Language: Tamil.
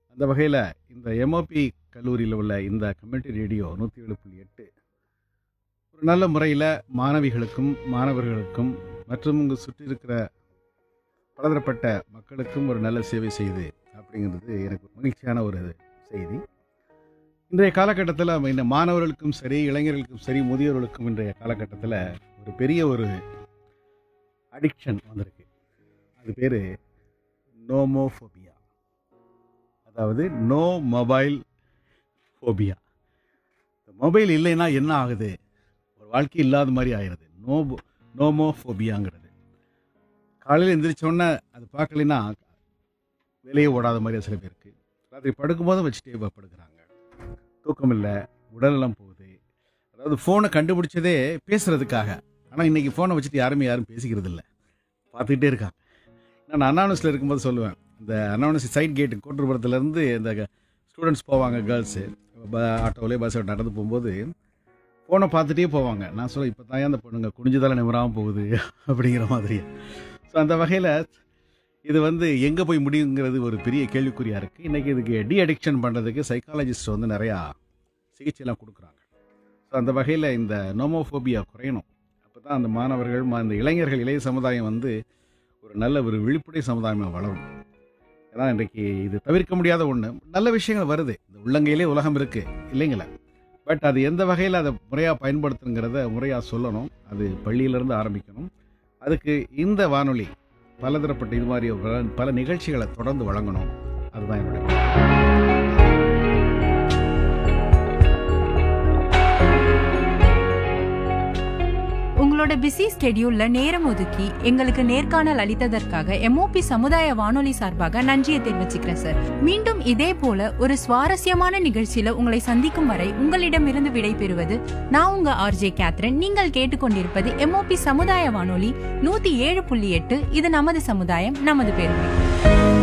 அந்த வகையில் இந்த எம்ஓபி கல்லூரியில் உள்ள இந்த கம்யூனிட்டி ரேடியோ நூற்றி ஏழு புள்ளி எட்டு ஒரு நல்ல முறையில் மாணவிகளுக்கும் மாணவர்களுக்கும் மற்றும் இங்கு சுற்றி இருக்கிற பலதரப்பட்ட மக்களுக்கும் ஒரு நல்ல சேவை செய்யுது அப்படிங்கிறது எனக்கு மகிழ்ச்சியான ஒரு செய்தி இன்றைய காலகட்டத்தில் இந்த மாணவர்களுக்கும் சரி இளைஞர்களுக்கும் சரி முதியோர்களுக்கும் இன்றைய காலகட்டத்தில் ஒரு பெரிய ஒரு அடிக்ஷன் வந்திருக்கு அது பேர் நோமோஃபோபியா அதாவது நோ மொபைல் ஃபோபியா மொபைல் இல்லைன்னா என்ன ஆகுது ஒரு வாழ்க்கை இல்லாத மாதிரி ஆயிடுது நோ நோமோஃபோபியாங்கிறது காலையில் எந்திரிச்சோன்னே அது பார்க்கலைன்னா வெளியே ஓடாத மாதிரி சில பேருக்கு ராத்திரி படுக்கும்போதும் வச்சுட்டே ப- படுக்கிறாங்க தூக்கம் இல்லை உடலெல்லாம் போகுது அதாவது ஃபோனை கண்டுபிடிச்சதே பேசுறதுக்காக ஆனால் இன்னைக்கு ஃபோனை வச்சுட்டு யாருமே யாரும் பேசிக்கிறது இல்லை பார்த்துக்கிட்டே இருக்காங்க நான் அனானஸில் இருக்கும்போது சொல்லுவேன் இந்த அனானஸ் சைட் கேட்டு கோட்டுப்புறத்துலேருந்து இந்த ஸ்டூடெண்ட்ஸ் போவாங்க கேர்ள்ஸு ஆட்டோவிலே பஸ் நடந்து போகும்போது ஃபோனை பார்த்துட்டே போவாங்க நான் சொல்ல இப்போ தான் அந்த பொண்ணுங்க குனிஞ்சதால நிமிராமல் போகுது அப்படிங்கிற மாதிரி ஸோ அந்த வகையில் இது வந்து எங்கே போய் முடியுங்கிறது ஒரு பெரிய கேள்விக்குறியாக இருக்குது இன்றைக்கி இதுக்கு டி அடிக்ஷன் பண்ணுறதுக்கு சைக்காலஜிஸ்ட் வந்து நிறையா சிகிச்சைலாம் கொடுக்குறாங்க ஸோ அந்த வகையில் இந்த நோமோஃபோபியா குறையணும் அப்போ தான் அந்த மாணவர்கள் ம- அந்த இளைஞர்கள் இளைய சமுதாயம் வந்து ஒரு நல்ல ஒரு விழிப்புணை சமுதாயமாக வளரும் ஏன்னா இன்றைக்கு இது தவிர்க்க முடியாத ஒன்று நல்ல விஷயங்கள் வருது இந்த உள்ளங்கையிலே உலகம் இருக்குது இல்லைங்களா பட் அது எந்த வகையில் அதை முறையாக பயன்படுத்துங்கிறத முறையாக சொல்லணும் அது பள்ளியிலேருந்து ஆரம்பிக்கணும் அதுக்கு இந்த வானொலி பலதரப்பட்ட இது மாதிரி பல- பல நிகழ்ச்சிகளை தொடர்ந்து வழங்கணும் அதுதான் என்னுடைய உங்களோட பிஸி ஸ்கெடியூல்ல நேரம் ஒதுக்கி எங்களுக்கு நேர்காணல் அளித்ததற்காக எம்ஓபி சமுதாய வானொலி சார்பாக நன்றியை தெரிவிச்சுக்கிறேன் சார் மீண்டும் இதே போல ஒரு சுவாரஸ்யமான நிகழ்ச்சியில உங்களை சந்திக்கும் வரை உங்களிடமிருந்து விடைபெறுவது நான் உங்க ஆர்ஜே கேத்ரின் நீங்கள் கேட்டுக்கொண்டிருப்பது எம்ஓபி சமுதாய வானொலி நூத்தி ஏழு புள்ளி எட்டு இது நமது சமுதாயம் நமது பெருமை